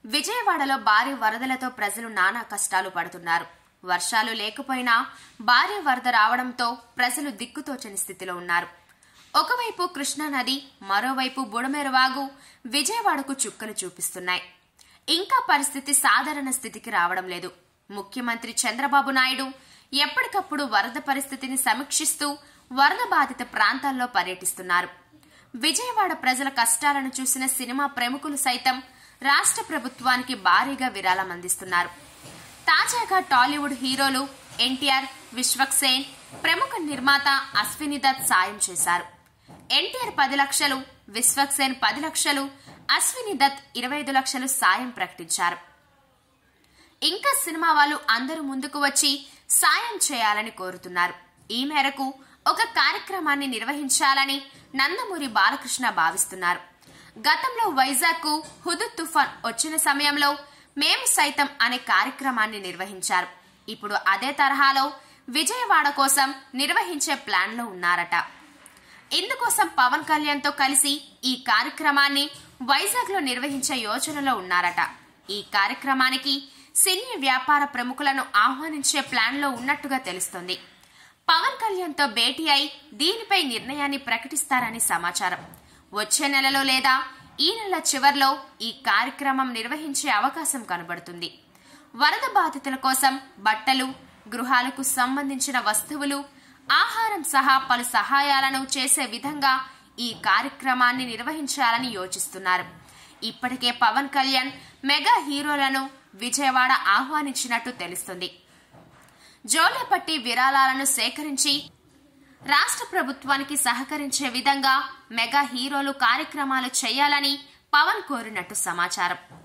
విజయవాడలో భారీ వరదలతో ప్రజలు నానా కష్టాలు పడుతున్నారు వర్షాలు లేకపోయినా భారీ వరద రావడంతో ప్రజలు దిక్కుతోచని స్థితిలో ఉన్నారు ఒకవైపు కృష్ణానది మరోవైపు బుడమేరువాగు విజయవాడకు చుక్కలు చూపిస్తున్నాయి ఇంకా పరిస్థితి సాధారణ స్థితికి రావడం లేదు ముఖ్యమంత్రి చంద్రబాబు నాయుడు ఎప్పటికప్పుడు వరద పరిస్థితిని సమీక్షిస్తూ వరద బాధిత ప్రాంతాల్లో పర్యటిస్తున్నారు విజయవాడ ప్రజల కష్టాలను చూసిన సినిమా ప్రముఖులు సైతం రాష్ట్ర ప్రభుత్వానికి భారీగా విరాళం అందిస్తున్నారు తాజాగా టాలీవుడ్ హీరోలు ఎన్టీఆర్ విశ్వక్సేన్ ప్రముఖ నిర్మాత అశ్విని దత్ సాయం చేశారు ఎన్టీఆర్ పది లక్షలు విశ్వక్సేన్ పది లక్షలు అశ్విని దత్ ఇరవై ఐదు లక్షలు సాయం ప్రకటించారు ఇంకా సినిమా వాళ్ళు అందరూ ముందుకు వచ్చి సాయం చేయాలని కోరుతున్నారు ఈ మేరకు ఒక కార్యక్రమాన్ని నిర్వహించాలని నందమూరి బాలకృష్ణ భావిస్తున్నారు గతంలో వైజాగ్ కు హుదుద్ తుఫాన్ వచ్చిన సమయంలో మేము సైతం అనే కార్యక్రమాన్ని నిర్వహించారు ఇప్పుడు అదే తరహాలో విజయవాడ కోసం నిర్వహించే ప్లాన్ లో ఉన్నారట ఇందుకోసం పవన్ కళ్యాణ్ తో కలిసి ఈ కార్యక్రమాన్ని వైజాగ్ లో నిర్వహించే యోచనలో ఉన్నారట ఈ కార్యక్రమానికి సినీ వ్యాపార ప్రముఖులను ఆహ్వానించే ప్లాన్ లో ఉన్నట్టుగా తెలుస్తోంది పవన్ కళ్యాణ్ తో భేటీ అయి దీనిపై నిర్ణయాన్ని ప్రకటిస్తారని సమాచారం వచ్చే నెలలో లేదా ఈ నెల చివర్లో ఈ కార్యక్రమం నిర్వహించే అవకాశం కనబడుతుంది వరద బాధితుల కోసం బట్టలు గృహాలకు సంబంధించిన వస్తువులు ఆహారం సహా పలు సహాయాలను చేసే విధంగా ఈ కార్యక్రమాన్ని నిర్వహించాలని యోచిస్తున్నారు ఇప్పటికే పవన్ కళ్యాణ్ మెగా హీరోలను విజయవాడ ఆహ్వానించినట్టు తెలుస్తుంది జోలెపట్టి విరాళాలను సేకరించి రాష్ట్ర ప్రభుత్వానికి సహకరించే విధంగా మెగా హీరోలు కార్యక్రమాలు చేయాలని పవన్ కోరినట్టు సమాచారం